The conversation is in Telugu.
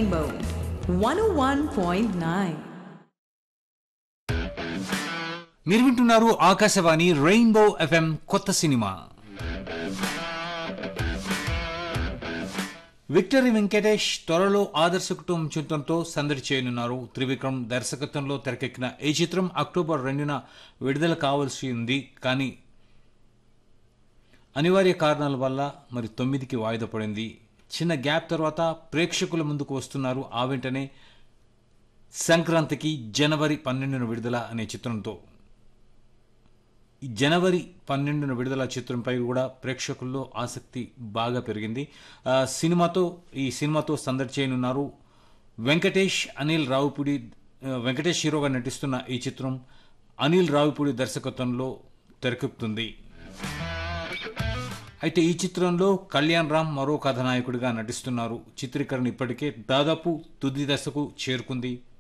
Rainbow 101.9. మీరు వింటున్నారు ఆకాశవాణి రెయిన్బో ఎఫ్ఎం కొత్త సినిమా విక్టరీ వెంకటేష్ త్వరలో ఆదర్శ కుటుంబం చిత్రంతో సందడి చేయనున్నారు త్రివిక్రమ్ దర్శకత్వంలో తెరకెక్కిన ఈ చిత్రం అక్టోబర్ రెండున విడుదల కావాల్సి ఉంది కానీ అనివార్య కారణాల వల్ల మరి తొమ్మిదికి వాయిదా పడింది చిన్న గ్యాప్ తర్వాత ప్రేక్షకుల ముందుకు వస్తున్నారు ఆ వెంటనే సంక్రాంతికి జనవరి పన్నెండున విడుదల అనే చిత్రంతో ఈ జనవరి పన్నెండున విడుదల చిత్రంపై కూడా ప్రేక్షకుల్లో ఆసక్తి బాగా పెరిగింది ఆ, సినిమాతో ఈ సినిమాతో సందడి చేయనున్నారు వెంకటేష్ అనిల్ రావుపూడి ఆ, వెంకటేష్ హీరోగా నటిస్తున్న ఈ చిత్రం అనిల్ రావుపూడి దర్శకత్వంలో తెరకెక్కుతుంది అయితే ఈ చిత్రంలో కళ్యాణ్ రామ్ మరో కథానాయకుడిగా నటిస్తున్నారు చిత్రీకరణ ఇప్పటికే దాదాపు తుది దశకు చేరుకుంది